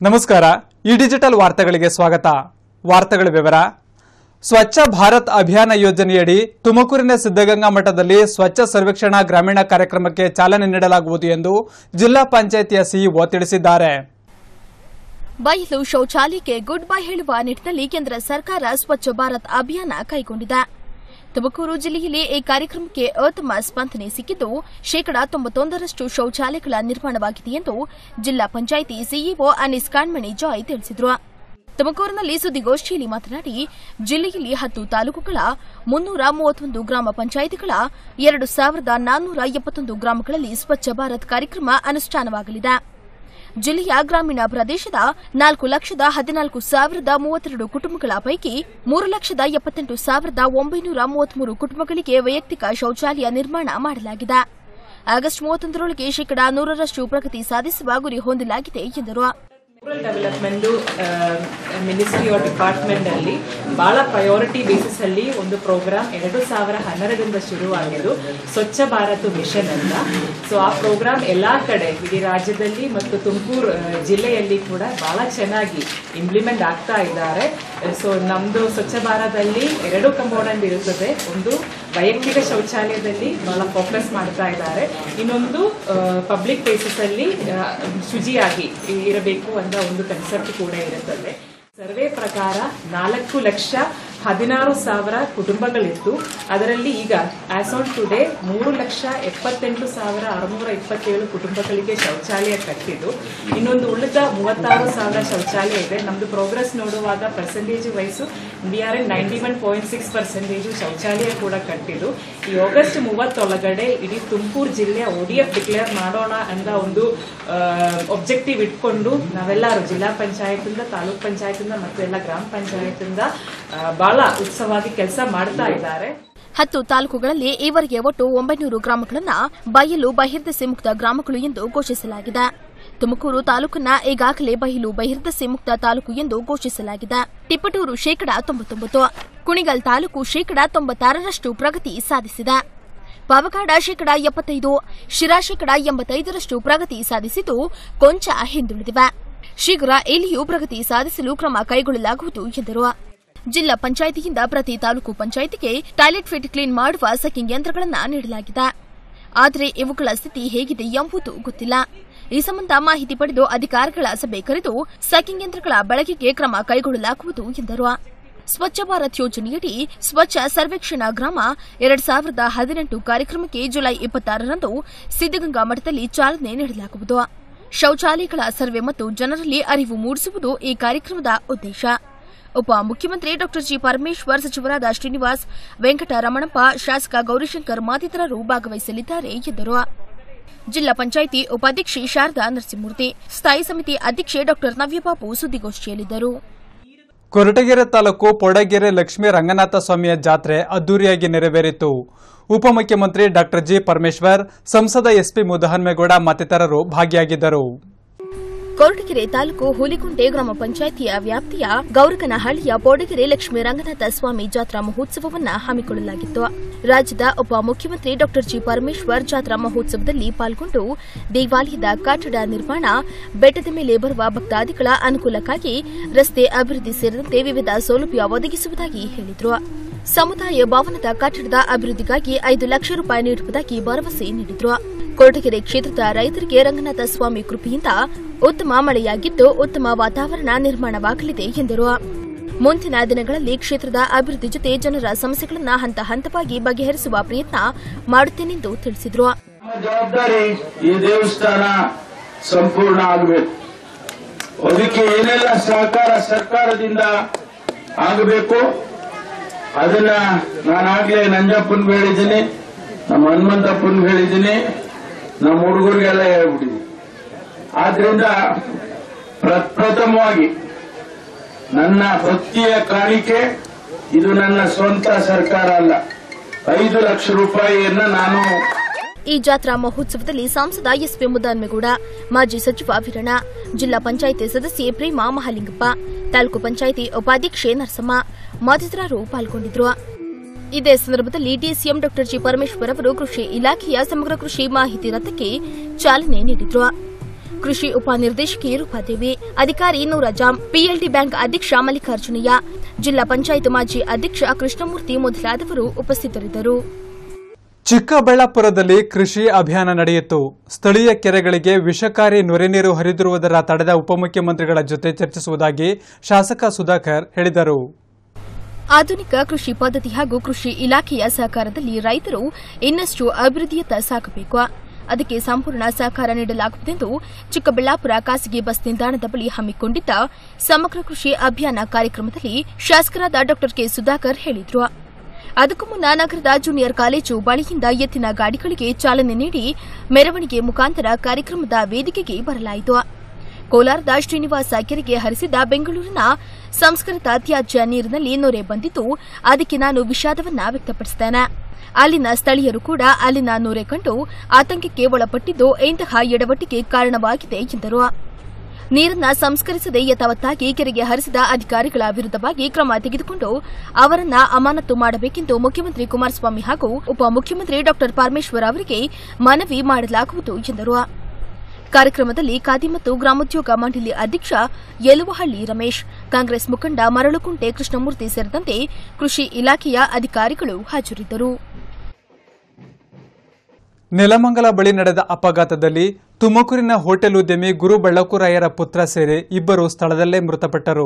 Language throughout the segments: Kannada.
ನಮಸ್ಕಾರ ಈ ಡಿಜಿಟಲ್ ವಾರ್ತೆಗಳಿಗೆ ಸ್ವಾಗತ ವಾರ್ತೆಗಳ ವಿವರ ಸ್ವಚ್ಛ ಭಾರತ್ ಅಭಿಯಾನ ಯೋಜನೆಯಡಿ ತುಮಕೂರಿನ ಸಿದ್ದಗಂಗಾ ಮಠದಲ್ಲಿ ಸ್ವಚ್ಛ ಸರ್ವೇಕ್ಷಣಾ ಗ್ರಾಮೀಣ ಕಾರ್ಯಕ್ರಮಕ್ಕೆ ಚಾಲನೆ ನೀಡಲಾಗುವುದು ಎಂದು ಜಿಲ್ಲಾ ಪಂಚಾಯಿತಿಯ ಸಿಇಒ ತಿಳಿಸಿದ್ದಾರೆ ಬಯಲು ಶೌಚಾಲಯಕ್ಕೆ ಗುಡ್ ಬೈ ಹೇಳುವ ನಿಟ್ಟಿನಲ್ಲಿ ಕೇಂದ್ರ ಸರ್ಕಾರ ಸ್ವಚ್ಛ ಭಾರತ್ ಅಭಿಯಾನ ಕೈಗೊಂಡಿದೆ ತುಮಕೂರು ಜಿಲ್ಲೆಯಲ್ಲಿ ಈ ಕಾರ್ಯಕ್ರಮಕ್ಕೆ ಉತ್ತಮ ಸ್ಪಂದನೆ ಸಿಕ್ಕಿದ್ದು ಶೇಕಡಾ ತೊಂಬತ್ತೊಂದರಷ್ಟು ಶೌಚಾಲಯಗಳ ನಿರ್ಮಾಣವಾಗಿದೆ ಎಂದು ಜಿಲ್ಲಾ ಪಂಚಾಯಿತಿ ಸಿಇಒ ಅನೀಸ್ ಕಾಣ್ಮಣಿ ಜಾಯ್ ತಿಳಿಸಿದರು ತುಮಕೂರಿನಲ್ಲಿ ಸುದ್ದಿಗೋಷ್ಠಿಯಲ್ಲಿ ಮಾತನಾಡಿ ಜಿಲ್ಲೆಯಲ್ಲಿ ಹತ್ತು ತಾಲೂಕುಗಳ ಮುನ್ನೂರ ಮೂವತ್ತೊಂದು ಗ್ರಾಮ ಪಂಚಾಯಿತಿಗಳ ಎರಡು ಸಾವಿರದ ನಾನ್ನೂರ ಎಪ್ಪತ್ತೊಂದು ಗ್ರಾಮಗಳಲ್ಲಿ ಸ್ವಚ್ಛ ಭಾರತ್ ಕಾರ್ಯಕ್ರಮ ಅನುಷ್ಠಾನವಾಗಲಿದೆ ಜಿಲ್ಲೆಯ ಗ್ರಾಮೀಣ ಪ್ರದೇಶದ ನಾಲ್ಕು ಲಕ್ಷದ ಹದಿನಾಲ್ಕು ಸಾವಿರದ ಮೂವತ್ತೆರಡು ಕುಟುಂಬಗಳ ಪೈಕಿ ಮೂರು ಲಕ್ಷದ ಎಪ್ಪತ್ತೆಂಟು ಸಾವಿರದ ಒಂಬೈನೂರ ಮೂವತ್ಮೂರು ಕುಟುಂಬಗಳಿಗೆ ವೈಯಕ್ತಿಕ ಶೌಚಾಲಯ ನಿರ್ಮಾಣ ಮಾಡಲಾಗಿದೆ ಆಗಸ್ಟ್ ಮೂವತ್ತೊಂದರೊಳಗೆ ಶೇಕಡಾ ನೂರರಷ್ಟು ಪ್ರಗತಿ ಸಾಧಿಸುವ ಗುರಿ ಹೊಂದಲಾಗಿದೆ ಎಂದರು rural development ministry or department ಅಲ್ಲಿ ಬಹಳ ಪ್ರಯಾರಿಟಿ ಬೇಸಿಸ್ ಅಲ್ಲಿ ಒಂದು ಪ್ರೋಗ್ರಾಮ್ ಎರಡು ಸಾವಿರ ಹನ್ನೆರಡರಿಂದ ಶುರುವಾಗಿದ್ದು ಸ್ವಚ್ಛ ಭಾರತ್ ಮಿಷನ್ ಅಂತ ಸೊ ಆ ಪ್ರೋಗ್ರಾಮ್ ಎಲ್ಲಾ ಕಡೆ ಇಡೀ ರಾಜ್ಯದಲ್ಲಿ ಮತ್ತು ತುಮಕೂರು ಆ, ಜಿಲ್ಲೆಯಲ್ಲಿ ಕೂಡ ಬಹಳ ಚೆನ್ನಾಗಿ ಇಂಪ್ಲಿಮೆಂಟ್ ಆಗ್ತಾ ಇದ್ದಾರೆ ಸೊ ನಮ್ದು ಸ್ವಚ್ಛ ಭಾರತದಲ್ಲಿ ಎರಡು ಕಂಪೋನೆಂಟ್ ಇರುತ್ತದೆ ಒಂದು ವೈಯಕ್ತಿಕ ಶೌಚಾಲಯದಲ್ಲಿ ಬಹಳ ಫೋಕಸ್ ಮಾಡ್ತಾ ಇದ್ದಾರೆ ಇನ್ನೊಂದು ಪಬ್ಲಿಕ್ ಪ್ಲೇಸಸ್ ಅಲ್ಲಿ ಆ, ಶುಚಿಯಾಗಿ ಇರಬೇಕು ಅಂತ ಒಂದು ಕನ್ಸೆಪ್ಟ್ ಕೂಡ ಇರುತ್ತದೆ ಸರ್ವೆ ಪ್ರಕಾರ ನಾಲ್ಕು ಲಕ್ಷ ಹದಿನಾರು ಸಾವಿರ ಕುಟುಂಬಗಳಿತ್ತು ಅದರಲ್ಲಿ ಈಗ ಆಸ್ ಆನ್ ಟುಡೇ ಮೂರು ಲಕ್ಷ ಎಪ್ಪತ್ತೆಂಟು ಸಾವಿರ ಆರುನೂರ ಇಪ್ಪತ್ತೇಳು ಕುಟುಂಬಗಳಿಗೆ ಶೌಚಾಲಯ ಕಟ್ಟಿದ್ದು ಇನ್ನೊಂದು ಉಳಿದ ಮೂವತ್ತಾರು ಸಾವಿರ ಶೌಚಾಲಯ ಇದೆ ನಮ್ದು ಪ್ರೋಗ್ರೆಸ್ ನೋಡುವಾಗ percentage wise we are in ninety one point six percentage ಶೌಚಾಲಯ ಕೂಡ ಕಟ್ಟಿದ್ದು ಈ ಆಗಸ್ಟ್ ಮೂವತ್ತೊಳಗಡೆ ಇಡೀ ತುಮಕೂರು ಜಿಲ್ಲೆಯ ಒಡಿಎಫ್ ಡಿಕ್ಲೇರ್ ಮಾಡೋಣ ಅಂತ ಒಂದು ಒಬ್ಜೆಕ್ಟಿವ್ ಇಟ್ಕೊಂಡು ನಾವೆಲ್ಲರೂ ಜಿಲ್ಲಾ ಪಂಚಾಯತಿಂದ ತಾಲೂಕ್ ಪಂಚಾಯತಿಂದ ಮತ್ತು ಎಲ್ಲ ಗ್ರಾಮ ಪಂಚಾಯತಿಂದ ಆ, ಬಹಳ ಉತ್ಸವವಾಗಿ ಕೆಲಸ ಮಾಡ್ತಾ ಇದ್ದಾರೆ ಹತ್ತು ತಾಲೂಕುಗಳಲ್ಲಿ ಈವರೆಗೆ ಒಟ್ಟು ಒಂಬೈನೂರು ಗ್ರಾಮಗಳನ್ನು ಬಯಲು ಬಹಿರ್ದೆಸೆ ಮುಕ್ತ ಗ್ರಾಮಗಳು ಎಂದು ಘೋಷಿಸಲಾಗಿದೆ ತುಮಕೂರು ತಾಲೂಕನ್ನ ಈಗಾಗಲೇ ಬಯಲು ಬಹಿರ್ದೆಸೆ ಮುಕ್ತ ತಾಲೂಕು ಎಂದು ಘೋಷಿಸಲಾಗಿದೆ ತಿಪ್ಪಟೂರು ಶೇಕಡಾ ತೊಂಬತ್ತೊಂಬತ್ತು ಕುಣಿಗಲ್ ತಾಲೂಕು ಶೇಕಡಾ ತೊಂಬತ್ತಾರರಷ್ಟು ಪ್ರಗತಿ ಸಾಧಿಸಿದೆ ಪಾವಗಾಡ ಶೇಕಡಾ ಎಪ್ಪತ್ತೈದು ಶಿರಾ ಶೇಕಡಾ ಎಂಬತ್ತೈದರಷ್ಟು ಪ್ರಗತಿ ಸಾಧಿಸಿದ್ದು ಕೊಂಚ ಹಿಂದುಳಿದಿವೆ ಶೀಘ್ರ ಇಲ್ಲಿಯೂ ಪ್ರಗತಿ ಸಾಧಿಸಲು ಕ್ರಮ ಕೈಗೊಳ್ಳಲಾಗುವುದು ಎಂದರು ಜಿಲ್ಲಾ ಪಂಚಾಯಿತಿಯಿಂದ ಪ್ರತಿ ತಾಲೂಕು ಪಂಚಾಯಿತಿಗೆ ಟಾಯ್ಲೆಟ್ ಫಿಟ್ ಕ್ಲೀನ್ ಮಾಡುವ ಸಕಿಂಗ್ ಯಂತ್ರಗಳನ್ನು ನೀಡಲಾಗಿದೆ ಆದರೆ ಇವುಗಳ ಸ್ಥಿತಿ ಹೇಗಿದೆ ಎಂಬುದು ಗೊತ್ತಿಲ್ಲ ಈ ಸಂಬಂಧ ಮಾಹಿತಿ ಪಡೆದು ಅಧಿಕಾರಿಗಳ ಸಭೆ ಕರೆದು ಸಕಿಂಗ್ ಯಂತ್ರಗಳ ಬಳಕೆಗೆ ಕ್ರಮ ಕೈಗೊಳ್ಳಲಾಗುವುದು ಎಂದರು ಸ್ವಚ್ಛ ಭಾರತ್ ಯೋಜನೆಯಡಿ ಸ್ವಚ್ಛ ಸರ್ವೇಕ್ಷಣಾ ಗ್ರಾಮ ಎರಡ್ ಸಾವಿರದ ಹದಿನೆಂಟು ಕಾರ್ಯಕ್ರಮಕ್ಕೆ ಜುಲೈ ಇಪ್ಪತ್ತಾರರಂದು ಸಿದ್ದಗಂಗಾ ಮಠದಲ್ಲಿ ಚಾಲನೆ ನೀಡಲಾಗುವುದು ಶೌಚಾಲಯಗಳ ಸರ್ವೆ ಮತ್ತು ಜನರಲ್ಲಿ ಅರಿವು ಮೂಡಿಸುವುದು ಈ ಕಾರ್ಯಕ್ರಮದ ಉದ್ದೇಶ ಉಪ ಮುಖ್ಯಮಂತ್ರಿ ಡಾ ಜಿ ಪರಮೇಶ್ವರ್ ಸಚಿವರಾದ ಶ್ರೀನಿವಾಸ್ ವೆಂಕಟರಮಣಪ್ಪ ಶಾಸಕ ಗೌರಿಶಂಕರ್ ಮತ್ತಿತರರು ಭಾಗವಹಿಸಲಿದ್ದಾರೆ ಎಂದರು ಜಿಲ್ಲಾ ಪಂಚಾಯಿತಿ ಉಪಾಧ್ಯಕ್ಷೆ ಶಾರದಾ ನರಸಿಂಹಮೂರ್ತಿ ಸ್ಥಾಯಿ ಸಮಿತಿ ಅಧ್ಯಕ್ಷೆ ಡಾ ನವ್ಯಬಾಬು ಸುದ್ದಿಗೋಷ್ಠಿಯಲ್ಲಿದ್ದರು ಕೊರಟಗೆರೆ ತಾಲೂಕು ಪೊಡಗೆರೆ ಲಕ್ಷ್ಮೀ ರಂಗನಾಥ ಸ್ವಾಮಿಯ ಜಾತ್ರೆ ಅದ್ದೂರಿಯಾಗಿ ನೆರವೇರಿತು ಉಪಮುಖ್ಯಮಂತ್ರಿ ಡಾಕ್ಟರ್ ಜಿ ಪರಮೇಶ್ವರ್ ಸಂಸದ ಎಸ್ಪಿ ಮುದಹನ್ಮೇಗೌಡ ಮತ್ತಿತರರು ಭಾಗಿಯಾಗಿದ್ದರು ಕೊರಟಗೆರೆ ತಾಲೂಕು ಹುಲಿಗುಂಟೆ ಗ್ರಾಮ ಪಂಚಾಯಿತಿಯ ವ್ಯಾಪ್ತಿಯ ಗೌರಕನಹಳ್ಳಿಯ ಬೋಡಗೆರೆ ಲಕ್ಷ್ಮೀ ರಂಗನಾಥ ಸ್ವಾಮಿ ಜಾತ್ರಾ ಮಹೋತ್ಸವವನ್ನು ಹಮ್ಮಿಕೊಳ್ಳಲಾಗಿತ್ತು ರಾಜ್ಯದ ಉಪ ಮುಖ್ಯಮಂತ್ರಿ ಡಾ ಜಿ ಪರಮೇಶ್ವರ್ ಜಾತ್ರಾ ಮಹೋತ್ಸವದಲ್ಲಿ ಪಾಲ್ಗೊಂಡು ದೇವಾಲಯದ ಕಟ್ಟಡ ನಿರ್ಮಾಣ ಬೆಟ್ಟದ ಮೇಲೆ ಬರುವ ಭಕ್ತಾದಿಗಳ ಅನುಕೂಲಕ್ಕಾಗಿ ರಸ್ತೆ ಅಭಿವೃದ್ಧಿ ಸೇರಿದಂತೆ ವಿವಿಧ ಸೌಲಭ್ಯ ಒದಗಿಸುವುದಾಗಿ ಹೇಳಿದರು ಸಮುದಾಯ ಭವನದ ಕಟ್ಟಡದ ಅಭಿವೃದ್ಧಿಗಾಗಿ ಐದು ಲಕ್ಷ ರೂಪಾಯಿ ನೀಡುವುದಾಗಿ ಭರವಸೆ ನೀಡಿದರು ಕೊರಟಗೆರೆ ಕ್ಷೇತ್ರದ ರೈತರಿಗೆ ರಂಗನಾಥ ಸ್ವಾಮಿ ಕೃಪೆಯಿಂದ ಉತ್ತಮ ಮಳೆಯಾಗಿದ್ದು ಉತ್ತಮ ವಾತಾವರಣ ನಿರ್ಮಾಣವಾಗಲಿದೆ ಎಂದರು ಮುಂದಿನ ದಿನಗಳಲ್ಲಿ ಕ್ಷೇತ್ರದ ಅಭಿವೃದ್ಧಿ ಜೊತೆ ಜನರ ಸಮಸ್ಯೆಗಳನ್ನು ಹಂತ ಹಂತವಾಗಿ ಬಗೆಹರಿಸುವ ಪ್ರಯತ್ನ ಮಾಡುತ್ತೇನೆಂದು ತಿಳಿಸಿದರು ನಮ್ಮ ಜವಾಬ್ದಾರಿ ಈ ದೇವಸ್ಥಾನ ಸಂಪೂರ್ಣ ಆಗಬೇಕು ಅದಕ್ಕೆ ಏನೆಲ್ಲ ಸಹಕಾರ ಸರ್ಕಾರದಿಂದ ಆಗಬೇಕು ಅದನ್ನ ನಾನಾಗ್ಲೇ ನಂಜಪ್ಪನ್ಗೆ ಹೇಳಿದ್ದೀನಿ ನಮ್ಮ ಹನುಮಂತಪ್ಪನ್ಗೆ ಹೇಳಿದ್ದೀನಿ ನಮ್ಮ ಹುಡುಗರಿಗೆಲ್ಲ ಹೇಳ್ಬಿಟ್ಟಿದ್ದೀನಿ ಆದ್ರಿಂದ ಪ್ರಪ್ರಥಮವಾಗಿ ನನ್ನ ಭಕ್ತಿಯ ಕಾಣಿಕೆ ಇದು ನನ್ನ ಸ್ವಂತ ಸರ್ಕಾರ ಅಲ್ಲ ಐದು ಲಕ್ಷ ರೂಪಾಯಿಯನ್ನ ನಾನು ಈ ಜಾತ್ರಾ ಮಹೋತ್ಸವದಲ್ಲಿ ಸಂಸದ ಎಸ್ಪಿ ಮುದ್ದಾನ್ಮೇಗೌಡ ಮಾಜಿ ಸಚಿವ ವೀರಣ್ಣ ಜಿಲ್ಲಾ ಪಂಚಾಯಿತಿ ಸದಸ್ಯೆ ಪ್ರೇಮಾ ಮಹಾಲಿಂಗಪ್ಪ ತಾಲೂಕು ಪಂಚಾಯಿತಿ ಉಪಾಧ್ಯಕ್ಷೆ ನರಸಮ್ಮ ಮತ್ತಿತರರು ಪಾಲ್ಗೊಂಡಿದ್ರು ಇದೇ ಸಂದರ್ಭದಲ್ಲಿ ಡಿಸಿಎಂ ಡಾ ಜಿ ಪರಮೇಶ್ವರ್ ಅವರು ಕೃಷಿ ಇಲಾಖೆಯ ಸಮಗ್ರ ಕೃಷಿ ಮಾಹಿತಿ ರಥಕ್ಕೆ ಚಾಲನೆ ನೀಡಿದ್ರು ಕೃಷಿ ಉಪನಿರ್ದೇಶಕಿ ರೂಪಾದೇವಿ ಅಧಿಕಾರಿ ನೂರಜಾಂ ಪಿಎಲ್ಡಿ ಬ್ಯಾಂಕ್ ಅಧ್ಯಕ್ಷ ಮಲ್ಲಿಕಾರ್ಜುನಯ್ಯ ಜಿಲ್ಲಾ ಪಂಚಾಯತ್ ಮಾಜಿ ಅಧ್ಯಕ್ಷ ಕೃಷ್ಣಮೂರ್ತಿ ಮೊದಲಾದವರು ಉಪಸ್ಥಿತರಿದ್ದರು ಚಿಕ್ಕಬಳ್ಳಾಪುರದಲ್ಲಿ ಕೃಷಿ ಅಭಿಯಾನ ನಡೆಯಿತು ಸ್ಥಳೀಯ ಕೆರೆಗಳಿಗೆ ವಿಷಕಾರಿ ನೊರೆನೀರು ಹರಿದಿರುವುದರ ತಡೆದ ಉಪಮುಖ್ಯಮಂತ್ರಿಗಳ ಜೊತೆ ಚರ್ಚಿಸುವುದಾಗಿ ಶಾಸಕ ಸುಧಾಕರ್ ಹೇಳಿದರು ಆಧುನಿಕ ಕೃಷಿ ಪದ್ಧತಿ ಹಾಗೂ ಕೃಷಿ ಇಲಾಖೆಯ ಸಹಕಾರದಲ್ಲಿ ರೈತರು ಇನ್ನಷ್ಟು ಅಭಿವೃದ್ಧಿಯತ್ತ ಸಾಗಬೇಕು ಅದಕ್ಕೆ ಸಂಪೂರ್ಣ ಸಹಕಾರ ನೀಡಲಾಗುವುದೆಂದು ಚಿಕ್ಕಬಳ್ಳಾಪುರ ಖಾಸಗಿ ಬಸ್ ನಿಲ್ದಾಣದ ಬಳಿ ಹಮ್ಮಿಕೊಂಡಿದ್ದ ಸಮಗ್ರ ಕೃಷಿ ಅಭಿಯಾನ ಕಾರ್ಯಕ್ರಮದಲ್ಲಿ ಶಾಸಕರಾದ ಡಾ ಕೆ ಸುಧಾಕರ್ ಹೇಳಿದರು ಅದಕ್ಕೂ ಮುನ್ನ ನಗರದ ಜೂನಿಯರ್ ಕಾಲೇಜು ಬಳಿಯಿಂದ ಎತ್ತಿನ ಗಾಡಿಗಳಿಗೆ ಚಾಲನೆ ನೀಡಿ ಮೆರವಣಿಗೆ ಮುಖಾಂತರ ಕಾರ್ಯಕ್ರಮದ ವೇದಿಕೆಗೆ ಬರಲಾಯಿತು ಕೋಲಾರದ ಶ್ರೀನಿವಾಸ ಕೆರೆಗೆ ಹರಿಸಿದ ಬೆಂಗಳೂರಿನ ಸಂಸ್ಕೃತ ತ್ಯಾಜ್ಯ ನೀರಿನಲ್ಲಿ ನೊರೆ ಬಂದಿದ್ದು ಅದಕ್ಕೆ ನಾನು ವಿಷಾದವನ್ನ ವ್ಯಕ್ತಪಡಿಸಿದ್ದೇನೆ ಅಲ್ಲಿನ ಸ್ಥಳೀಯರು ಕೂಡ ಅಲ್ಲಿನ ನೊರೆ ಕಂಡು ಆತಂಕಕ್ಕೆ ಒಳಪಟ್ಟಿದ್ದು ಇಂತಹ ಎಡವಟ್ಟಿಗೆ ಕಾರಣವಾಗಿದೆ ಎಂದರು ನೀರನ್ನ ಸಂಸ್ಕರಿಸದೆ ಯಥಾವತ್ತಾಗಿ ಕೆರೆಗೆ ಹರಿಸಿದ ಅಧಿಕಾರಿಗಳ ವಿರುದ್ಧವಾಗಿ ಕ್ರಮ ತೆಗೆದುಕೊಂಡು ಅವರನ್ನ ಅಮಾನತು ಮಾಡಬೇಕೆಂದು ಮುಖ್ಯಮಂತ್ರಿ ಕುಮಾರಸ್ವಾಮಿ ಹಾಗೂ ಉಪಮುಖ್ಯಮಂತ್ರಿ ಡಾ ಪರಮೇಶ್ವರ್ ಅವರಿಗೆ ಮನವಿ ಮಾಡಲಾಗುವುದು ಎಂದರು ಕಾರ್ಯಕ್ರಮದಲ್ಲಿ ಖಾದಿ ಮತ್ತು ಗ್ರಾಮೋದ್ಯೋಗ ಮಂಡಳಿ ಅಧ್ಯಕ್ಷ ಯಲುವಹಳ್ಳಿ ರಮೇಶ್ ಕಾಂಗ್ರೆಸ್ ಮುಖಂಡ ಮರಳುಕುಂಟೆ ಕೃಷ್ಣಮೂರ್ತಿ ಸೇರಿದಂತೆ ಕೃಷಿ ಇಲಾಖೆಯ ಅಧಿಕಾರಿಗಳು ಹಾಜರಿದ್ದರು ನೆಲಮಂಗಲ ಬಳಿ ನಡೆದ ಅಪಘಾತದಲ್ಲಿ ತುಮಕೂರಿನ ಹೋಟೆಲ್ ಉದ್ಯಮಿ ಗುರು ಬಳ್ಳಕುರಾಯರ ಪುತ್ರ ಸೇರಿ ಇಬ್ಬರು ಸ್ಥಳದಲ್ಲೇ ಮೃತಪಟ್ಟರು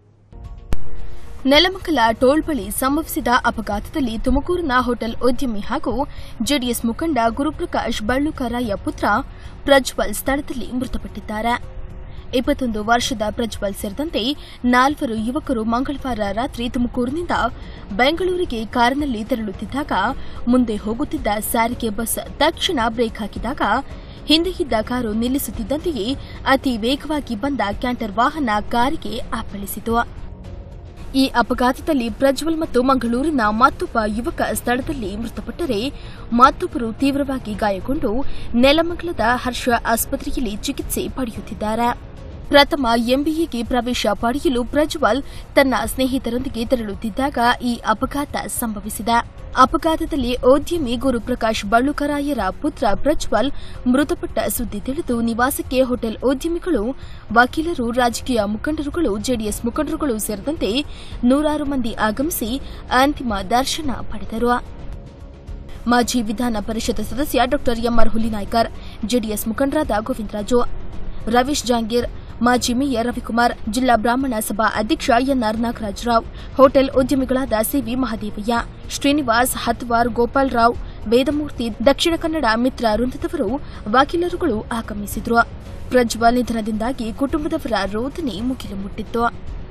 ನೆಲಮಂಗಲ ಟೋಲ್ ಬಳಿ ಸಂಭವಿಸಿದ ಅಪಘಾತದಲ್ಲಿ ತುಮಕೂರಿನ ಹೋಟೆಲ್ ಉದ್ಯಮಿ ಹಾಗೂ ಜೆಡಿಎಸ್ ಮುಖಂಡ ಗುರುಪ್ರಕಾಶ್ ಬಳ್ಳುಕರಾಯ ಪುತ್ರ ಪ್ರಜ್ವಲ್ ಸ್ಥಳದಲ್ಲಿ ಮೃತಪಟ್ಟಿದ್ದಾರೆ ಇಪ್ಪತ್ತೊಂದು ವರ್ಷದ ಪ್ರಜ್ವಲ್ ಸೇರಿದಂತೆ ನಾಲ್ವರು ಯುವಕರು ಮಂಗಳವಾರ ರಾತ್ರಿ ತುಮಕೂರಿನಿಂದ ಬೆಂಗಳೂರಿಗೆ ಕಾರಿನಲ್ಲಿ ತೆರಳುತ್ತಿದ್ದಾಗ ಮುಂದೆ ಹೋಗುತ್ತಿದ್ದ ಸಾರಿಗೆ ಬಸ್ ತಕ್ಷಣ ಬ್ರೇಕ್ ಹಾಕಿದಾಗ ಹಿಂದೆ ಇದ್ದ ಕಾರು ನಿಲ್ಲಿಸುತ್ತಿದ್ದಂತೆಯೇ ಅತಿ ವೇಗವಾಗಿ ಬಂದ ಕ್ಯಾಂಟರ್ ವಾಹನ ಕಾರಿಗೆ ಅಪ್ಪಳಿಸಿತು ಈ ಅಪಘಾತದಲ್ಲಿ ಪ್ರಜ್ವಲ್ ಮತ್ತು ಮಂಗಳೂರಿನ ಮತ್ತೊಬ್ಬ ಯುವಕ ಸ್ಥಳದಲ್ಲಿ ಮೃತಪಟ್ಟರೆ ಮತ್ತೊಬ್ಬರು ತೀವ್ರವಾಗಿ ಗಾಯಗೊಂಡು ನೆಲಮಂಗಲದ ಹರ್ಷ ಆಸ್ಪತ್ರೆಯಲ್ಲಿ ಚಿಕಿತ್ಸೆ ಪಡೆಯುತ್ತಿದ್ದಾರೆ ಪ್ರಥಮ ಎಂಬಿಎಗೆ ಪ್ರವೇಶ ಪಡೆಯಲು ಪ್ರಜ್ವಲ್ ತನ್ನ ಸ್ನೇಹಿತರೊಂದಿಗೆ ತೆರಳುತ್ತಿದ್ದಾಗ ಈ ಅಪಘಾತ ಸಂಭವಿಸಿದೆ ಅಪಘಾತದಲ್ಲಿ ಉದ್ಯಮಿ ಗುರುಪ್ರಕಾಶ್ ಬಳ್ಳುಕರಾಯರ ಪುತ್ರ ಪ್ರಜ್ವಲ್ ಮೃತಪಟ್ಟ ಸುದ್ದಿ ತಿಳಿದು ನಿವಾಸಕ್ಕೆ ಹೋಟೆಲ್ ಉದ್ಯಮಿಗಳು ವಕೀಲರು ರಾಜಕೀಯ ಮುಖಂಡರುಗಳು ಜೆಡಿಎಸ್ ಮುಖಂಡರುಗಳು ಸೇರಿದಂತೆ ನೂರಾರು ಮಂದಿ ಆಗಮಿಸಿ ಅಂತಿಮ ದರ್ಶನ ಪಡೆದರು ಮಾಜಿ ವಿಧಾನ ಪರಿಷತ್ ಸದಸ್ಯ ಡಾ ಎಂಆರ್ ಹುಲಿನಾಯ್ಕರ್ ಜೆಡಿಎಸ್ ಮುಖಂಡರಾದ ಗೋವಿಂದರಾಜು ರವೀಶ್ ಜಾಂಗೀರ್ ಮಾಜಿ ಮೇಯರ್ ರವಿಕುಮಾರ್ ಜಿಲ್ಲಾ ಬ್ರಾಹ್ಮಣ ಸಭಾ ಅಧ್ಯಕ್ಷ ಎನ್ಆರ್ ನಾಗರಾಜರಾವ್ ಹೋಟೆಲ್ ಉದ್ಯಮಿಗಳಾದ ಸಿವಿ ಮಹದೇವಯ್ಯ ಶ್ರೀನಿವಾಸ್ ಹತ್ವಾರ್ ಗೋಪಾಲ್ ರಾವ್ ವೇದಮೂರ್ತಿ ದಕ್ಷಿಣ ಕನ್ನಡ ಮಿತ್ರ ವೃಂದದವರು ವಕೀಲರುಗಳು ಆಗಮಿಸಿದ್ರು ಪ್ರಜ್ವಲ್ ನಿಧನದಿಂದಾಗಿ ಕುಟುಂಬದವರ ರೋದನೆ ಮುಗಿಲು ಮುಟ್ಟಿತ್ತು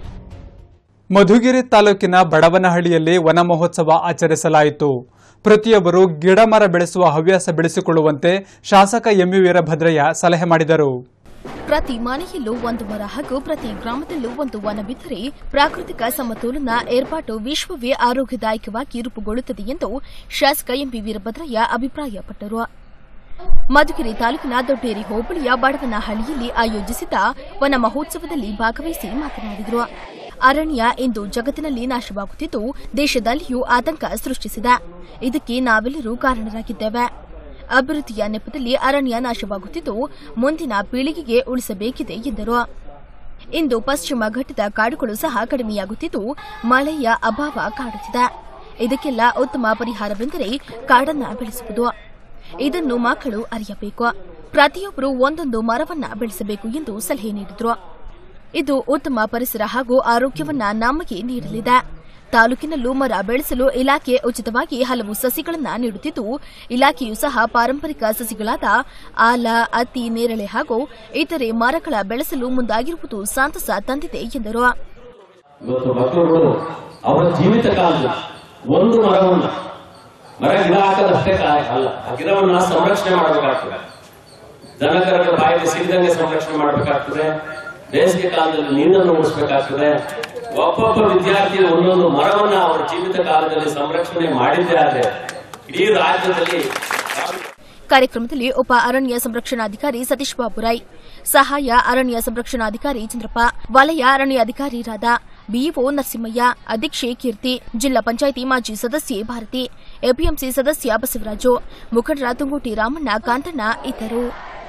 ಮಧುಗಿರಿ ತಾಲೂಕಿನ ಬಡವನಹಳ್ಳಿಯಲ್ಲಿ ವನ ಮಹೋತ್ಸವ ಆಚರಿಸಲಾಯಿತು ಪ್ರತಿಯೊಬ್ಬರು ಗಿಡ ಮರ ಬೆಳೆಸುವ ಹವ್ಯಾಸ ಬೆಳೆಸಿಕೊಳ್ಳುವಂತೆ ಶಾಸಕ ಎಂಯು ವೀರಭದ್ರಯ್ಯ ಸಲಹೆ ಮಾಡಿದರು ಪ್ರತಿ ಮನೆಯಲ್ಲೂ ಒಂದು ಮರ ಹಾಗೂ ಪ್ರತಿ ಗ್ರಾಮದಲ್ಲೂ ಒಂದು ವನವಿದ್ದರೆ ಪ್ರಾಕೃತಿಕ ಸಮತೋಲನ ಏರ್ಪಾಟು ವಿಶ್ವವೇ ಆರೋಗ್ಯದಾಯಕವಾಗಿ ರೂಪುಗೊಳ್ಳುತ್ತದೆ ಎಂದು ಶಾಸಕ ಎಂಪಿ ವೀರಭದ್ರಯ್ಯ ಅಭಿಪ್ರಾಯಪಟ್ಟರು ಮಧುಗಿರಿ ತಾಲೂಕಿನ ದೊಡ್ಡೇರಿ ಹೋಬಳಿಯ ಬಡವನಹಳ್ಳಿಯಲ್ಲಿ ಆಯೋಜಿಸಿದ್ದ ವನ ಮಹೋತ್ಸವದಲ್ಲಿ ಭಾಗವಹಿಸಿ ಮಾತನಾಡಿದರು ಅರಣ್ಯ ಇಂದು ಜಗತ್ತಿನಲ್ಲಿ ನಾಶವಾಗುತ್ತಿದ್ದು ದೇಶದಲ್ಲಿಯೂ ಆತಂಕ ಸೃಷ್ಟಿಸಿದೆ ಇದಕ್ಕೆ ನಾವೆಲ್ಲರೂ ಕಾರಣರಾಗಿದ್ದೇವೆ ಅಭಿವೃದ್ಧಿಯ ನೆಪದಲ್ಲಿ ಅರಣ್ಯ ನಾಶವಾಗುತ್ತಿದ್ದು ಮುಂದಿನ ಪೀಳಿಗೆಗೆ ಉಳಿಸಬೇಕಿದೆ ಎಂದರು ಇಂದು ಪಶ್ಚಿಮ ಘಟ್ಟದ ಕಾಡುಗಳು ಸಹ ಕಡಿಮೆಯಾಗುತ್ತಿದ್ದು ಮಳೆಯ ಅಭಾವ ಕಾಡುತ್ತಿದೆ ಇದಕ್ಕೆಲ್ಲ ಉತ್ತಮ ಪರಿಹಾರವೆಂದರೆ ಕಾಡನ್ನ ಬೆಳೆಸುವುದು ಇದನ್ನು ಮಕ್ಕಳು ಅರಿಯಬೇಕು ಪ್ರತಿಯೊಬ್ಬರು ಒಂದೊಂದು ಮರವನ್ನ ಬೆಳೆಸಬೇಕು ಎಂದು ಸಲಹೆ ನೀಡಿದರು ಇದು ಉತ್ತಮ ಪರಿಸರ ಹಾಗೂ ಆರೋಗ್ಯವನ್ನ ನಮಗೆ ನೀಡಲಿದೆ ತಾಲೂಕಿನಲ್ಲೂ ಮರ ಬೆಳೆಸಲು ಇಲಾಖೆ ಉಚಿತವಾಗಿ ಹಲವು ಸಸಿಗಳನ್ನು ನೀಡುತ್ತಿದ್ದು ಇಲಾಖೆಯೂ ಸಹ ಪಾರಂಪರಿಕ ಸಸಿಗಳಾದ ಆಲ ಅತ್ತಿ ನೇರಳೆ ಹಾಗೂ ಇತರೆ ಮರಗಳ ಬೆಳೆಸಲು ಮುಂದಾಗಿರುವುದು ಸಂತಸ ತಂದಿದೆ ಎಂದರು ಇವತ್ತು ಮಕ್ಕಳು ಅವರ ಜೀವಿತ ಕಾಲದಲ್ಲಿ ಒಂದು ಮರವನ್ನ ಮರ ಗಿಡ ಹಾಕೋದಷ್ಟೇ ಕಾರಣ ಅಲ್ಲ ಆ ಗಿಡವನ್ನ ಸಂರಕ್ಷಣೆ ಮಾಡಬೇಕಾಗ್ತದೆ ದನಕರಗಳ ಬಾಯಿಗೆ ಸಿಗದಂಗೆ ಸಂರಕ್ಷಣೆ ಮಾಡಬೇಕಾಗ್ತದೆ ಬೇಸಿಗೆ ಕಾಲದಲ್ಲಿ ನೀರನ್ನು ಉಳಿಸಬೇಕಾಗ್ತದೆ ಒಬ್ಬೊಬ್ಬ ವಿದ್ಯಾರ್ಥಿ ಒಂದೊಂದು ಮರವನ್ನ ಅವರ ಜೀವಿತ ಕಾಲದಲ್ಲಿ ಸಂರಕ್ಷಣೆ ಮಾಡಿದ್ದೇ ಆದ್ರೆ ಇಡೀ ರಾಜ್ಯದಲ್ಲಿ ಕಾರ್ಯಕ್ರಮದಲ್ಲಿ ಉಪ ಅರಣ್ಯ ಸಂರಕ್ಷಣಾಧಿಕಾರಿ ಸತೀಶ್ ಬಾಬು ರೈ ಸಹಾಯ ಅರಣ್ಯ ಸಂರಕ್ಷಣಾಧಿಕಾರಿ ಚಂದ್ರಪ್ಪ ವಲಯ ಅರಣ್ಯಾಧಿಕಾರಿ ರಾಧಾ ಬಿಇಒ ನರಸಿಂಹಯ್ಯ ಅಧ್ಯಕ್ಷೆ ಕೀರ್ತಿ ಜಿಲ್ಲಾ ಪಂಚಾಯಿತಿ ಮಾಜಿ ಸದಸ್ಯೆ ಭಾರತಿ ಎಪಿಎಂಸಿ ಸದಸ್ಯ ಬಸವರಾಜು ಮುಖಂಡರ ತುಂಗೋಟಿ ರಾಮಣ್ಣ ಕಾಂತಣ್ಣ ಇದ್ದರು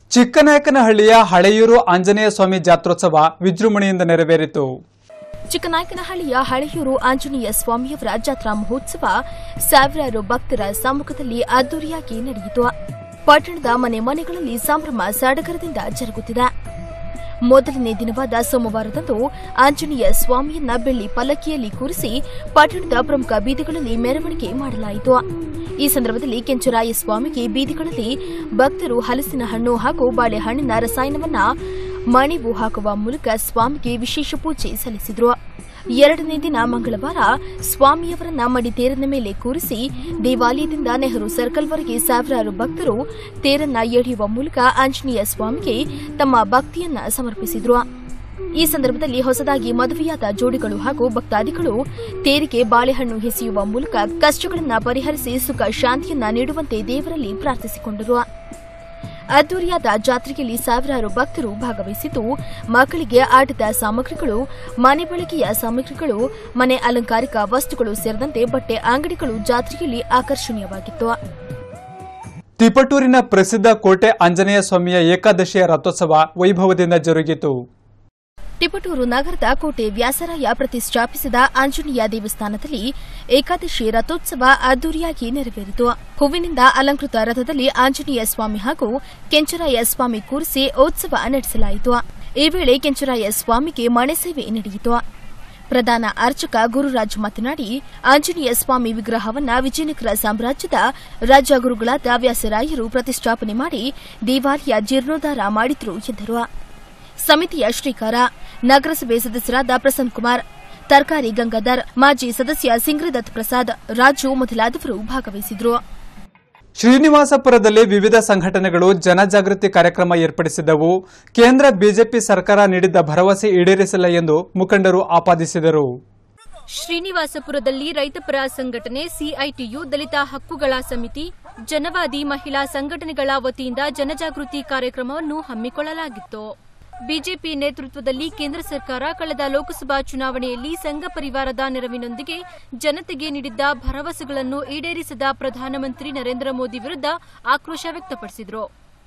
ಚಿಕ್ಕನಾಯಕನಹಳ್ಳಿಯ ಹಳೆಯೂರು ಆಂಜನೇಯ ಸ್ವಾಮಿ ಜಾತ್ರೋತ್ಸವ ವಿಜೃಂಭಣೆಯಿಂದ ನೆರವೇರಿತು ಚಿಕ್ಕನಾಯಕನಹಳ್ಳಿಯ ಹಳೆಯೂರು ಆಂಜನೇಯ ಸ್ವಾಮಿಯವರ ಜಾತ್ರಾ ಮಹೋತ್ಸವ ಸಾವಿರಾರು ಭಕ್ತರ ಸಮ್ಮುಖದಲ್ಲಿ ಅದ್ದೂರಿಯಾಗಿ ನಡೆಯಿತು ಪಟ್ಟಣದ ಮನೆ ಮನೆಗಳಲ್ಲಿ ಸಂಭ್ರಮ ಸಡಗರದಿಂದ ಜರುಗುತ್ತಿದೆ ಮೊದಲನೇ ದಿನವಾದ ಸೋಮವಾರದಂದು ಆಂಜನೇಯ ಸ್ವಾಮಿಯನ್ನ ಬೆಳ್ಳಿ ಪಲ್ಲಕ್ಕಿಯಲ್ಲಿ ಕೂರಿಸಿ ಪಟ್ಟಣದ ಪ್ರಮುಖ ಬೀದಿಗಳಲ್ಲಿ ಮೆರವಣಿಗೆ ಮಾಡಲಾಯಿತು ಈ ಸಂದರ್ಭದಲ್ಲಿ ಕೆಂಚರಾಯ ಸ್ವಾಮಿಗೆ ಬೀದಿಗಳಲ್ಲಿ ಭಕ್ತರು ಹಲಸಿನ ಹಣ್ಣು ಹಾಗೂ ಬಾಳೆಹಣ್ಣಿನ ರಸಾಯನವನ್ನ ಮಣಿವು ಹಾಕುವ ಮೂಲಕ ಸ್ವಾಮಿಗೆ ವಿಶೇಷ ಪೂಜೆ ಸಲ್ಲಿಸಿದರು ಎರಡನೇ ದಿನ ಮಂಗಳವಾರ ಸ್ವಾಮಿಯವರನ್ನ ಮಡಿ ತೇರಿನ ಮೇಲೆ ಕೂರಿಸಿ ದೇವಾಲಯದಿಂದ ನೆಹರು ಸರ್ಕಲ್ವರೆಗೆ ಸಾವಿರಾರು ಭಕ್ತರು ತೇರನ್ನ ಎಳೆಯುವ ಮೂಲಕ ಆಂಜನೇಯ ಸ್ವಾಮಿಗೆ ತಮ್ಮ ಭಕ್ತಿಯನ್ನ ಸಮರ್ಪಿಸಿದ್ರು ಈ ಸಂದರ್ಭದಲ್ಲಿ ಹೊಸದಾಗಿ ಮದುವೆಯಾದ ಜೋಡಿಗಳು ಹಾಗೂ ಭಕ್ತಾದಿಗಳು ತೇರಿಗೆ ಬಾಳೆಹಣ್ಣು ಎಸೆಯುವ ಮೂಲಕ ಕಷ್ಟಗಳನ್ನ ಪರಿಹರಿಸಿ ಸುಖ ಶಾಂತಿಯನ್ನ ನೀಡುವಂತೆ ದೇವರಲ್ಲಿ ಪ್ರಾರ್ಥಿಸಿಕೊಂಡರು ಅದ್ದೂರಿಯಾದ ಜಾತ್ರೆಯಲ್ಲಿ ಸಾವಿರಾರು ಭಕ್ತರು ಭಾಗವಹಿಸಿದ್ದು ಮಕ್ಕಳಿಗೆ ಆಟದ ಸಾಮಗ್ರಿಗಳು ಮನೆ ಬಳಕೆಯ ಸಾಮಗ್ರಿಗಳು ಮನೆ ಅಲಂಕಾರಿಕ ವಸ್ತುಗಳು ಸೇರಿದಂತೆ ಬಟ್ಟೆ ಅಂಗಡಿಗಳು ಜಾತ್ರೆಯಲ್ಲಿ ಆಕರ್ಷಣೀಯವಾಗಿತ್ತು ತಿಪಟೂರಿನ ಪ್ರಸಿದ್ಧ ಕೋಟೆ ಆಂಜನೇಯ ಸ್ವಾಮಿಯ ಏಕಾದಶಿಯ ರಥೋತ್ಸವ ವೈಭವದಿಂದ ಜರುಗಿತು ಟಿಪಟೂರು ನಗರದ ಕೋಟೆ ವ್ಯಾಸರಾಯ ಪ್ರತಿಷ್ಠಾಪಿಸಿದ ಆಂಜನೇಯ ದೇವಸ್ಥಾನದಲ್ಲಿ ಏಕಾದಶಿ ರಥೋತ್ಸವ ಅದ್ದೂರಿಯಾಗಿ ನೆರವೇರಿತು ಹೂವಿನಿಂದ ಅಲಂಕೃತ ರಥದಲ್ಲಿ ಆಂಜನೇಯ ಸ್ವಾಮಿ ಹಾಗೂ ಕೆಂಚರಾಯ ಸ್ವಾಮಿ ಕೂರಿಸಿ ಉತ್ಸವ ನಡೆಸಲಾಯಿತು ಈ ವೇಳೆ ಕೆಂಚರಾಯ ಸ್ವಾಮಿಗೆ ಮಣೆ ಸೇವೆ ನಡೆಯಿತು ಪ್ರಧಾನ ಅರ್ಚಕ ಗುರುರಾಜ್ ಮಾತನಾಡಿ ಆಂಜನೇಯ ಸ್ವಾಮಿ ವಿಗ್ರಹವನ್ನ ವಿಜಯನಗರ ಸಾಮ್ರಾಜ್ಯದ ರಾಜ ಗುರುಗಳಾದ ವ್ಯಾಸರಾಯರು ಪ್ರತಿಷ್ಠಾಪನೆ ಮಾಡಿ ದೇವಾಲಯ ಜೀರ್ಣೋದ್ಧಾರ ಮಾಡಿದ್ರು ಎಂದರು ಸಮಿತಿಯ ಶ್ರೀಕಾರ ನಗರಸಭೆ ಸದಸ್ಯರಾದ ಪ್ರಸನ್ನ ಕುಮಾರ್ ತರಕಾರಿ ಗಂಗಾಧರ್ ಮಾಜಿ ಸದಸ್ಯ ಸಿಂಗ್ರದತ್ ಪ್ರಸಾದ್ ರಾಜು ಮೊದಲಾದವರು ಭಾಗವಹಿಸಿದ್ರು ಶ್ರೀನಿವಾಸಪುರದಲ್ಲಿ ವಿವಿಧ ಸಂಘಟನೆಗಳು ಜನಜಾಗೃತಿ ಕಾರ್ಯಕ್ರಮ ಏರ್ಪಡಿಸಿದ್ದವು ಕೇಂದ್ರ ಬಿಜೆಪಿ ಸರ್ಕಾರ ನೀಡಿದ್ದ ಭರವಸೆ ಈಡೇರಿಸಿಲ್ಲ ಎಂದು ಮುಖಂಡರು ಆಪಾದಿಸಿದರು ಶ್ರೀನಿವಾಸಪುರದಲ್ಲಿ ರೈತಪರ ಸಂಘಟನೆ ಸಿಐಟಿಯು ದಲಿತ ಹಕ್ಕುಗಳ ಸಮಿತಿ ಜನವಾದಿ ಮಹಿಳಾ ಸಂಘಟನೆಗಳ ವತಿಯಿಂದ ಜನಜಾಗೃತಿ ಕಾರ್ಯಕ್ರಮವನ್ನು ಹಮ್ಮಿಕೊಳ್ಳಲಾಗಿತ್ತು ಬಿಜೆಪಿ ನೇತೃತ್ವದಲ್ಲಿ ಕೇಂದ್ರ ಸರ್ಕಾರ ಕಳೆದ ಲೋಕಸಭಾ ಚುನಾವಣೆಯಲ್ಲಿ ಸಂಘ ಪರಿವಾರದ ನೆರವಿನೊಂದಿಗೆ ಜನತೆಗೆ ನೀಡಿದ್ದ ಭರವಸೆಗಳನ್ನು ಈಡೇರಿಸದ ಪ್ರಧಾನಮಂತ್ರಿ ನರೇಂದ್ರ ಮೋದಿ ವಿರುದ್ಧ ಆಕ್ರೋಶ ವ್ಯಕ್ತಪಡಿಸಿದರು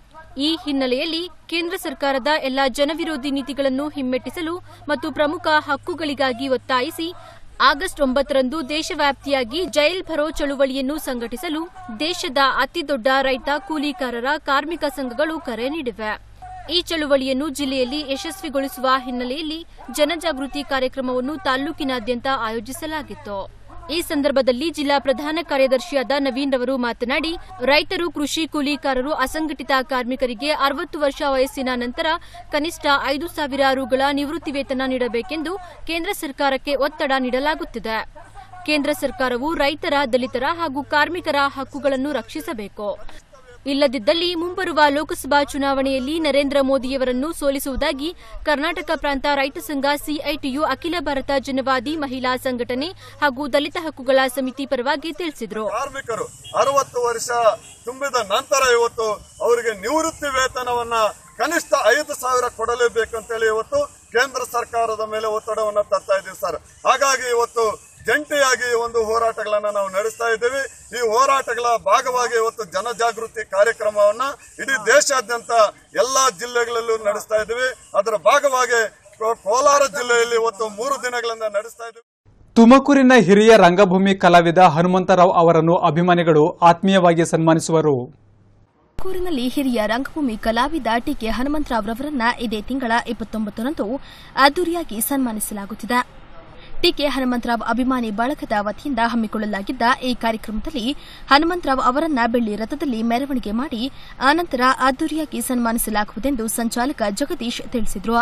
ಈ ಹಿನ್ನೆಲೆಯಲ್ಲಿ ಕೇಂದ್ರ ಸರ್ಕಾರದ ಎಲ್ಲಾ ಜನವಿರೋಧಿ ನೀತಿಗಳನ್ನು ಹಿಮ್ಮೆಟ್ಟಿಸಲು ಮತ್ತು ಪ್ರಮುಖ ಹಕ್ಕುಗಳಿಗಾಗಿ ಒತ್ತಾಯಿಸಿ ಆಗಸ್ಟ್ ಒಂಬತ್ತರಂದು ದೇಶವ್ಯಾಪ್ತಿಯಾಗಿ ಜೈಲ್ ಭರೋ ಚಳುವಳಿಯನ್ನು ಸಂಘಟಿಸಲು ದೇಶದ ಅತಿದೊಡ್ಡ ರೈತ ಕೂಲಿಕಾರರ ಕಾರ್ಮಿಕ ಸಂಘಗಳು ಕರೆ ನೀಡಿವೆ ಈ ಚಳುವಳಿಯನ್ನು ಜಿಲ್ಲೆಯಲ್ಲಿ ಯಶಸ್ವಿಗೊಳಿಸುವ ಹಿನ್ನೆಲೆಯಲ್ಲಿ ಜನಜಾಗೃತಿ ಕಾರ್ಯಕ್ರಮವನ್ನು ತಾಲ್ಲೂಕಿನಾದ್ಯಂತ ಆಯೋಜಿಸಲಾಗಿತ್ತು ಈ ಸಂದರ್ಭದಲ್ಲಿ ಜಿಲ್ಲಾ ಪ್ರಧಾನ ಕಾರ್ಯದರ್ಶಿಯಾದ ನವೀನ್ ರವರು ಮಾತನಾಡಿ ರೈತರು ಕೃಷಿ ಕೂಲಿಕಾರರು ಅಸಂಘಟಿತ ಕಾರ್ಮಿಕರಿಗೆ ಅರವತ್ತು ವರ್ಷ ವಯಸ್ಸಿನ ನಂತರ ಕನಿಷ್ಠ ಐದು ಸಾವಿರ ರುಗಳ ನಿವೃತ್ತಿ ವೇತನ ನೀಡಬೇಕೆಂದು ಕೇಂದ್ರ ಸರ್ಕಾರಕ್ಕೆ ಒತ್ತಡ ನೀಡಲಾಗುತ್ತಿದೆ ಕೇಂದ್ರ ಸರ್ಕಾರವು ರೈತರ ದಲಿತರ ಹಾಗೂ ಕಾರ್ಮಿಕರ ಹಕ್ಕುಗಳನ್ನು ರಕ್ಷಿಸಬೇಕು ಇಲ್ಲದಿದ್ದಲ್ಲಿ ಮುಂಬರುವ ಲೋಕಸಭಾ ಚುನಾವಣೆಯಲ್ಲಿ ನರೇಂದ್ರ ಮೋದಿಯವರನ್ನು ಸೋಲಿಸುವುದಾಗಿ ಕರ್ನಾಟಕ ಪ್ರಾಂತ ರೈತ ಸಂಘ ಸಿಐಟಿಯು ಅಖಿಲ ಭಾರತ ಜನವಾದಿ ಮಹಿಳಾ ಸಂಘಟನೆ ಹಾಗೂ ದಲಿತ ಹಕ್ಕುಗಳ ಸಮಿತಿ ಪರವಾಗಿ ತಿಳಿಸಿದರು ಕಾರ್ಮಿಕರು ಅರವತ್ತು ವರ್ಷ ತುಂಬಿದ ನಂತರ ಇವತ್ತು ಅವರಿಗೆ ನಿವೃತ್ತಿ ವೇತನವನ್ನ ಕನಿಷ್ಠ ಐದು ಸಾವಿರ ಕೊಡಲೇಬೇಕಂತೇಳಿ ಇವತ್ತು ಕೇಂದ್ರ ಸರ್ಕಾರದ ಮೇಲೆ ಒತ್ತಡವನ್ನ ತರ್ತಾ ಇದ್ದೀವಿ ಸರ್ ಹಾಗಾಗಿ ಇವತ್ತು ಜಂಟಿಯಾಗಿ ಒಂದು ಹೋರಾಟಗಳನ್ನ ನಾವು ನಡೆಸ್ತಾ ಇದ್ದೀವಿ ಈ ಹೋರಾಟಗಳ ಭಾಗವಾಗಿ ಇವತ್ತು ಜನಜಾಗೃತಿ ಕಾರ್ಯಕ್ರಮವನ್ನ ಇಡೀ ದೇಶಾದ್ಯಂತ ಎಲ್ಲಾ ಜಿಲ್ಲೆಗಳಲ್ಲೂ ನಡೆಸ್ತಾ ಇದ್ದೀವಿ ಅದರ ಭಾಗವಾಗಿ ಕೋ- ಕೋಲಾರ ಜಿಲ್ಲೆಯಲ್ಲಿ ಇವತ್ತು ಮೂರು ದಿನಗಳಿಂದ ನಡೆಸ್ತಾ ಇದ್ದೀವಿ ತುಮಕೂರಿನ ಹಿರಿಯ ರಂಗಭೂಮಿ ಕಲಾವಿದ ಹನುಮಂತರಾವ್ ಅವರನ್ನು ಅಭಿಮಾನಿಗಳು ಆತ್ಮೀಯವಾಗಿ ಸನ್ಮಾನಿಸುವರು ತುಮಕೂರಿನಲ್ಲಿ ಹಿರಿಯ ರಂಗಭೂಮಿ ಕಲಾವಿದ ಟಿಕೆ ಹನುಮಂತರಾವ್ರವರನ್ನ ಇದೇ ತಿಂಗಳ ಇಪ್ಪತ್ತೊಂಬತ್ತರಂದು ಅದ್ದೂರಿಯಾಗಿ ಸನ್ಮಾನಿಸಲಾಗುತ್ತಿದೆ ಟಿಕೆ ಹನುಮಂತರಾವ್ ಅಭಿಮಾನಿ ಬಳಗದ ವತಿಯಿಂದ ಹಮ್ಮಿಕೊಳ್ಳಲಾಗಿದ್ದ ಈ ಕಾರ್ಯಕ್ರಮದಲ್ಲಿ ಹನುಮಂತರಾವ್ ಅವರನ್ನ ಬೆಳ್ಳಿ ರಥದಲ್ಲಿ ಮೆರವಣಿಗೆ ಮಾಡಿ ಆನಂತರ ಅದ್ದೂರಿಯಾಗಿ ಸನ್ಮಾನಿಸಲಾಗುವುದೆಂದು ಸಂಚಾಲಕ ಜಗದೀಶ್ ತಿಳಿಸಿದರು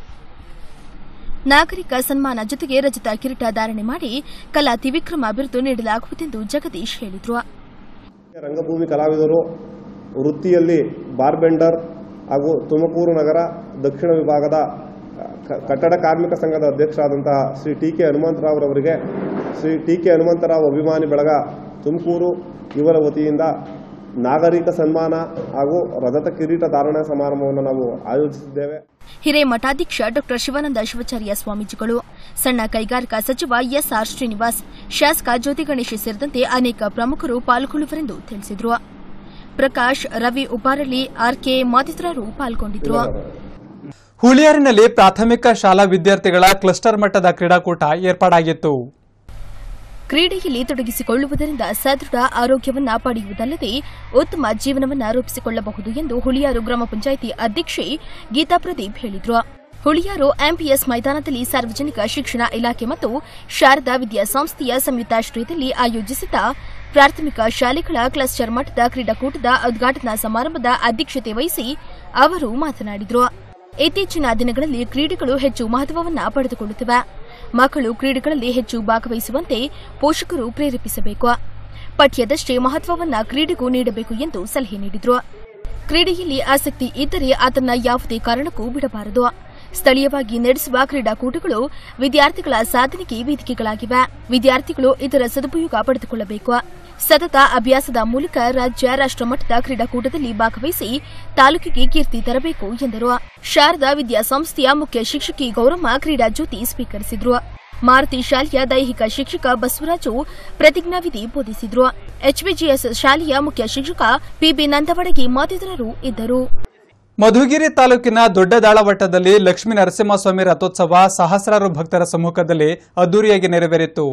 ನಾಗರಿಕ ಸನ್ಮಾನ ಜೊತೆಗೆ ರಜತ ಕಿರೀಟ ಧಾರಣೆ ಮಾಡಿ ಕಲಾ ತ್ರಿವಿಕ್ರಮ ಬಿರುದು ನೀಡಲಾಗುವುದೆಂದು ಜಗದೀಶ್ ಹೇಳಿದರು ರಂಗಭೂಮಿ ಕಲಾವಿದರು ವೃತ್ತಿಯಲ್ಲಿ ಬಾರ್ಬೆಂಡರ್ ಹಾಗೂ ತುಮಕೂರು ನಗರ ದಕ್ಷಿಣ ವಿಭಾಗದ ಕ- ಕಟ್ಟಡ ಕಾರ್ಮಿಕ ಸಂಘದ ಅಧ್ಯಕ್ಷರಾದಂತಹ ಶ್ರೀ ಟಿ ಕೆ ಹನುಮಂತರಾವ್ರವರಿಗೆ ಶ್ರೀ ಟಿ ಕೆ ಹನುಮಂತರಾವ್ ಅಭಿಮಾನಿ ಬಳಗ ತುಮಕೂರು ಇವರ ವತಿಯಿಂದ ನಾಗರಿಕ ಸನ್ಮಾನ ಹಾಗೂ ರಜತ ಕಿರೀಟ ಧಾರಣೆ ಸಮಾರಂಭವನ್ನು ನಾವು ಆಯೋಜಿಸಿದ್ದೇವೆ ಹಿರೇಮಠಾಧ್ಯಕ್ಷ ಡಾ ಶಿವಾನಂದ ಶಿವಾಚಾರ್ಯ ಸ್ವಾಮೀಜಿಗಳು ಸಣ್ಣ ಕೈಗಾರಿಕಾ ಸಚಿವ ಎಸ್ಆರ್ ಶ್ರೀನಿವಾಸ್ ಶಾಸಕ ಜ್ಯೋತಿ ಗಣೇಶ್ ಸೇರಿದಂತೆ ಅನೇಕ ಪ್ರಮುಖರು ಪಾಲ್ಗೊಳ್ಳುವರೆಂದು ತಿಳಿಸಿದರು ಪ್ರಕಾಶ್ ರವಿ ಉಪಾರಳ್ಳಿ ಆರ್ಕೆ ಮತ್ತಿತರರು ಪಾಲ್ಗೊಂಡಿದ್ರು ಹುಳಿಯಾರಿನಲ್ಲಿ ಪ್ರಾಥಮಿಕ ಶಾಲಾ ವಿದ್ಯಾರ್ಥಿಗಳ ಕ್ಲಸ್ಟರ್ ಮಟ್ಟದ ಕ್ರೀಡಾಕೂಟ ಏರ್ಪಾಡಾಗಿತ್ತು ಕ್ರೀಡೆಯಲ್ಲಿ ತೊಡಗಿಸಿಕೊಳ್ಳುವುದರಿಂದ ಸದೃಢ ಆರೋಗ್ಯವನ್ನ ಪಡೆಯುವುದಲ್ಲದೆ ಉತ್ತಮ ಜೀವನವನ್ನ ರೂಪಿಸಿಕೊಳ್ಳಬಹುದು ಎಂದು ಹುಳಿಯಾರು ಗ್ರಾಮ ಪಂಚಾಯಿತಿ ಅಧ್ಯಕ್ಷೆ ಗೀತಾ ಪ್ರದೀಪ್ ಹೇಳಿದ್ರು ಹುಳಿಯಾರು ಎಂಪಿಎಸ್ ಮೈದಾನದಲ್ಲಿ ಸಾರ್ವಜನಿಕ ಶಿಕ್ಷಣ ಇಲಾಖೆ ಮತ್ತು ಶಾರದಾ ವಿದ್ಯಾಸಂಸ್ಥೆಯ ಸಂಯುಕ್ತಾಶ್ರಯದಲ್ಲಿ ಆಯೋಜಿಸಿದ್ದ ಪ್ರಾಥಮಿಕ ಶಾಲೆಗಳ ಕ್ಲಸ್ಟರ್ ಮಟ್ಟದ ಕ್ರೀಡಾಕೂಟದ ಉದ್ಘಾಟನಾ ಸಮಾರಂಭದ ಅಧ್ಯಕ್ಷತೆ ವಹಿಸಿ ಅವರು ಮಾತನಾಡಿದರು ಇತ್ತೀಚಿನ ದಿನಗಳಲ್ಲಿ ಕ್ರೀಡೆಗಳು ಹೆಚ್ಚು ಮಹತ್ವವನ್ನ ಪಡೆದುಕೊಳ್ಳುತ್ತಿವೆ ಮಕ್ಕಳು ಕ್ರೀಡೆಗಳಲ್ಲಿ ಹೆಚ್ಚು ಭಾಗವಹಿಸುವಂತೆ ಪೋಷಕರು ಪ್ರೇರೇಪಿಸಬೇಕು ಪಠ್ಯದಷ್ಟೇ ಮಹತ್ವವನ್ನ ಕ್ರೀಡೆಗೂ ನೀಡಬೇಕು ಎಂದು ಸಲಹೆ ನೀಡಿದರು ಕ್ರೀಡೆಯಲ್ಲಿ ಆಸಕ್ತಿ ಇದ್ದರೆ ಅದನ್ನ ಯಾವುದೇ ಕಾರಣಕ್ಕೂ ಬಿಡಬಾರದು ಸ್ಥಳೀಯವಾಗಿ ನಡೆಸುವ ಕ್ರೀಡಾಕೂಟಗಳು ವಿದ್ಯಾರ್ಥಿಗಳ ಸಾಧನೆಗೆ ವೇದಿಕೆಗಳಾಗಿವೆ ವಿದ್ಯಾರ್ಥಿಗಳು ಇದರ ಸದುಪಯೋಗ ಪಡೆದುಕೊಳ್ಳಬೇಕು ಸತತ ಅಭ್ಯಾಸದ ಮೂಲಕ ರಾಜ್ಯ ರಾಷ್ಟ್ರಮಟ್ಟದ ಕ್ರೀಡಾಕೂಟದಲ್ಲಿ ಭಾಗವಹಿಸಿ ತಾಲೂಕಿಗೆ ಕೀರ್ತಿ ತರಬೇಕು ಎಂದರು ಶಾರದಾ ವಿದ್ಯಾಸಂಸ್ಥೆಯ ಮುಖ್ಯ ಶಿಕ್ಷಕಿ ಗೌರಮ್ಮ ಕ್ರೀಡಾ ಜ್ಯೋತಿ ಸ್ವೀಕರಿಸಿದ್ರು ಮಾರುತಿ ಶಾಲೆಯ ದೈಹಿಕ ಶಿಕ್ಷಕ ಬಸವರಾಜು ಪ್ರತಿಜ್ಞಾವಿಧಿ ಬೋಧಿಸಿದ್ರು ಎಚ್ಬಿಜಿಎಸ್ ಶಾಲೆಯ ಮುಖ್ಯ ಶಿಕ್ಷಕ ಪಿಬಿ ನಂದವಡಗಿ ಮತ್ತಿತರರು ಇದ್ದರು ಮಧುಗಿರಿ ತಾಲೂಕಿನ ದೊಡ್ಡದಾಳವಟ್ಟದಲ್ಲಿ ಲಕ್ಷ್ಮೀ ನರಸಿಂಹಸ್ವಾಮಿ ರಥೋತ್ಸವ ಸಹಸ್ರಾರು ಭಕ್ತರ ಸಮ್ಮುಖದಲ್ಲಿ ಅದ್ದೂರಿಯಾಗಿ ನೆರವೇರಿತು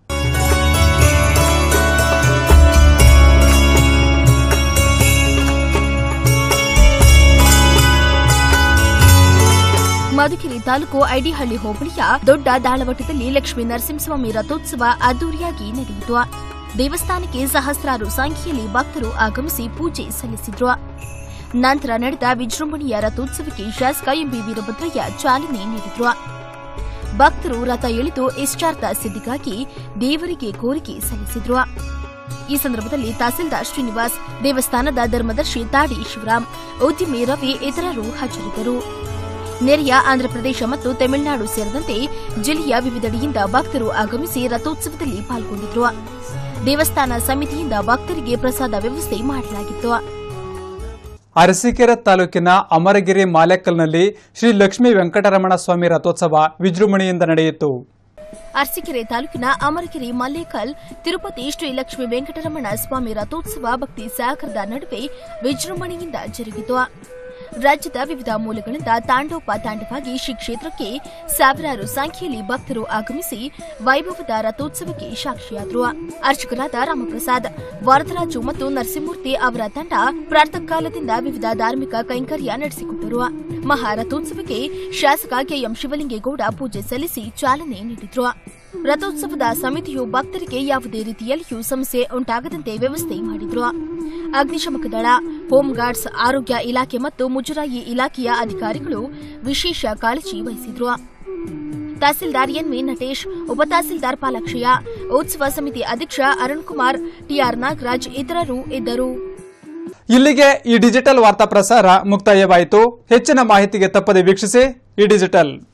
ಮಧುಗಿರಿ ತಾಲೂಕು ಐಡಿಹಳ್ಳಿ ಹೋಬಳಿಯ ದೊಡ್ಡ ದಾಳವಟ್ಟದಲ್ಲಿ ಲಕ್ಷ್ಮೀ ನರಸಿಂಹಸ್ವಾಮಿ ರಥೋತ್ಸವ ಅದ್ದೂರಿಯಾಗಿ ನಡೆಯಿತು ದೇವಸ್ಥಾನಕ್ಕೆ ಸಹಸ್ರಾರು ಸಂಖ್ಯೆಯಲ್ಲಿ ಭಕ್ತರು ಆಗಮಿಸಿ ಪೂಜೆ ಸಲ್ಲಿಸಿದ್ರು ನಂತರ ನಡೆದ ವಿಜೃಂಭಣೆಯ ರಥೋತ್ಸವಕ್ಕೆ ಶಾಸಕ ಎಂಬಿ ವೀರಭದ್ರಯ್ಯ ಚಾಲನೆ ನೀಡಿದ್ರು ಭಕ್ತರು ರಥ ಎಳೆದು ಇಷ್ಟಾರ್ಥ ಸಿದ್ಧಿಗಾಗಿ ದೇವರಿಗೆ ಕೋರಿಕೆ ಸಲ್ಲಿಸಿದ್ರು ಈ ಸಂದರ್ಭದಲ್ಲಿ ತಹಸೀಲ್ದಾರ್ ಶ್ರೀನಿವಾಸ್ ದೇವಸ್ಥಾನದ ಧರ್ಮದರ್ಶಿ ತಾಡಿ ಶಿವರಾಮ್ ಉದ್ಯಮಿ ರವಿ ಇತರರು ಹಾಜರಿದ್ದರು ನೆರೆಯ ಆಂಧ್ರಪ್ರದೇಶ ಮತ್ತು ತಮಿಳುನಾಡು ಸೇರಿದಂತೆ ಜಿಲ್ಲೆಯ ವಿವಿಧೆಡೆಯಿಂದ ಭಕ್ತರು ಆಗಮಿಸಿ ರಥೋತ್ಸವದಲ್ಲಿ ಪಾಲ್ಗೊಂಡಿದ್ರು ದೇವಸ್ಥಾನ ಸಮಿತಿಯಿಂದ ಭಕ್ತರಿಗೆ ಪ್ರಸಾದ ವ್ಯವಸ್ಥೆ ಮಾಡಲಾಗಿತ್ತು ಅರಸೀಕೆರೆ ತಾಲೂಕಿನ ಅಮರಗಿರಿ ಮಾಲೆಕಲ್ನಲ್ಲಿ ಶ್ರೀ ಲಕ್ಷ್ಮೀ ವೆಂಕಟರಮಣ ಸ್ವಾಮಿ ರಥೋತ್ಸವ ವಿಜೃಂಭಣೆಯಿಂದ ನಡೆಯಿತು ಅರಸೀಕೆರೆ ತಾಲೂಕಿನ ಅಮರಗಿರಿ ಮಲ್ಲೇಕಲ್ ತಿರುಪತಿ ಶ್ರೀ ಲಕ್ಷ್ಮೀ ವೆಂಕಟರಮಣ ಸ್ವಾಮಿ ರಥೋತ್ಸವ ಭಕ್ತಿ ಸಾಗರದ ನಡುವೆ ವಿಜೃಂಭಣೆಯಿಂದ ಜರುಗಿತು ರಾಜ್ಯದ ವಿವಿಧ ಮೂಲಗಳಿಂದ ತಾಂಡೋಪತಾಂಡವಾಗಿ ಶ್ರೀ ಕ್ಷೇತ್ರಕ್ಕೆ ಸಾವಿರಾರು ಸಂಖ್ಯೆಯಲ್ಲಿ ಭಕ್ತರು ಆಗಮಿಸಿ ವೈಭವದ ರಥೋತ್ಸವಕ್ಕೆ ಸಾಕ್ಷಿಯಾದರು ಅರ್ಚಕರಾದ ರಾಮಪ್ರಸಾದ್ ವರದರಾಜು ಮತ್ತು ನರಸಿಂಹಮೂರ್ತಿ ಅವರ ತಂಡ ಪ್ರಾತಃ ಕಾಲದಿಂದ ವಿವಿಧ ಧಾರ್ಮಿಕ ಕೈಂಕರ್ಯ ನಡೆಸಿಕೊಟ್ಟರು ಮಹಾರಥೋತ್ಸವಕ್ಕೆ ಶಾಸಕ ಕೆಎಂ ಶಿವಲಿಂಗೇಗೌಡ ಪೂಜೆ ಸಲ್ಲಿಸಿ ಚಾಲನೆ ನೀಡಿದ್ರು ರಥೋತ್ಸವದ ಸಮಿತಿಯು ಭಕ್ತರಿಗೆ ಯಾವುದೇ ರೀತಿಯಲ್ಲಿಯೂ ಸಮಸ್ಯೆ ಉಂಟಾಗದಂತೆ ವ್ಯವಸ್ಥೆ ಮಾಡಿದ್ರು ಅಗ್ನಿಶಮಕ ದಳ ಹೋಂಗಾರ್ಡ್ಸ್ ಆರೋಗ್ಯ ಇಲಾಖೆ ಮತ್ತು ಮುಜರಾಯಿ ಇಲಾಖೆಯ ಅಧಿಕಾರಿಗಳು ವಿಶೇಷ ಕಾಳಜಿ ವಹಿಸಿದ್ರು ತಹಸೀಲ್ದಾರ್ ಎನ್ವಿ ನಟೇಶ್ ಉಪತಹಸೀಲ್ದಾರ್ ಪಾಲಾಕ್ಷಯ್ಯ ಉತ್ಸವ ಸಮಿತಿ ಅಧ್ಯಕ್ಷ ಅರುಣ್ ಕುಮಾರ್ ಟಿಆರ್ ನಾಗರಾಜ್ ಇತರರು ಇದ್ದರು ಇಲ್ಲಿಗೆ ಈ ಡಿಜಿಟಲ್ ವಾರ್ತಾ ಪ್ರಸಾರ ಮುಕ್ತಾಯವಾಯಿತು ಹೆಚ್ಚಿನ ಮಾಹಿತಿಗೆ ತಪ್ಪದೆ ವೀಕ್ಷಿಸಿ ಈ ಡಿಜಿಟಲ್